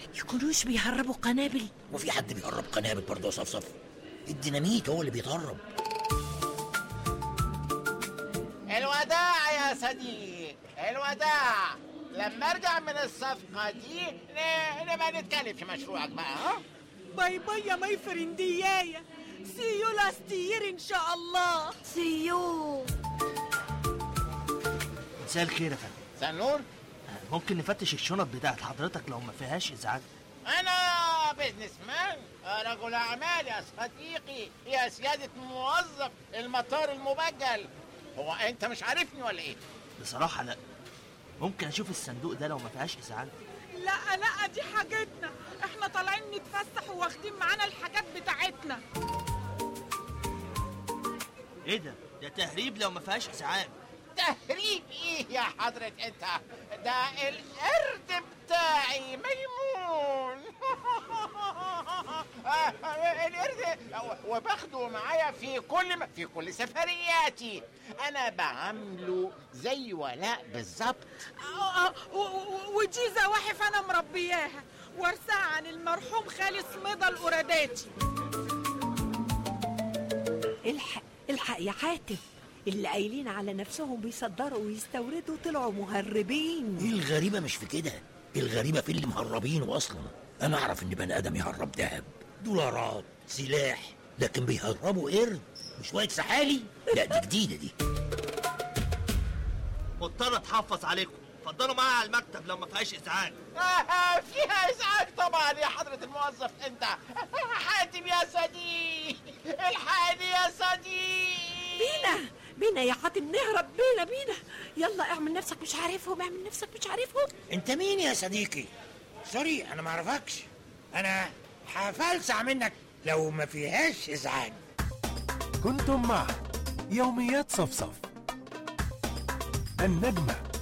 يكونوش بيهربوا قنابل وفي حد بيهرب قنابل برضه يا صفصف الديناميت هو اللي بيتهرب الوداع يا صديق الوداع لما ارجع من الصفقة دي ن- نبقى نتكلم في مشروعك بقى ها باي باي يا ماي فرنديايا سي يو لاست يير ان شاء الله سيو مساء الخير يا فندم سنور ممكن نفتش الشنط بتاعت حضرتك لو ما فيهاش ازعاج انا بيزنس مان رجل اعمال يا صديقي يا سيادة موظف المطار المبجل هو انت مش عارفني ولا ايه بصراحه لا ممكن اشوف الصندوق ده لو ما فيهاش ازعاج لا لا دي حاجتنا احنا طالعين نتفسح وواخدين معانا الحاجات بتاعتنا ايه ده ده تهريب لو ما فيهاش ازعاج تهريب ايه يا حضرة انت ده القرد بتاعي ميمون القرد وباخده معايا في كل في كل سفرياتي انا بعامله زي ولاء بالظبط آه، آه، و- و- ودي زواحف انا مربياها وارثاها عن المرحوم خالي سميضة القراداتي الحق الحق يا حاتم اللي قايلين على نفسهم بيصدروا ويستوردوا طلعوا مهربين ايه الغريبة مش في كده الغريبة في اللي مهربينه اصلا انا اعرف ان بني ادم يهرب دهب دولارات سلاح لكن بيهربوا قرد وشوية سحالي لا دي جديدة دي مضطر اتحفظ عليكم اتفضلوا معايا على المكتب لو ما فيهاش ازعاج آه، فيها ازعاج طبعا يا حضرة الموظف انت حاتم يا صديق الحقني يا صديق بينا بينا يا حاتم نهرب بينا بينا يلا اعمل نفسك مش عارفهم اعمل نفسك مش عارفهم انت مين يا صديقي سوري انا ما اعرفكش انا هفلسع منك لو ما فيهاش ازعاج كنتم مع يوميات صفصف النجمة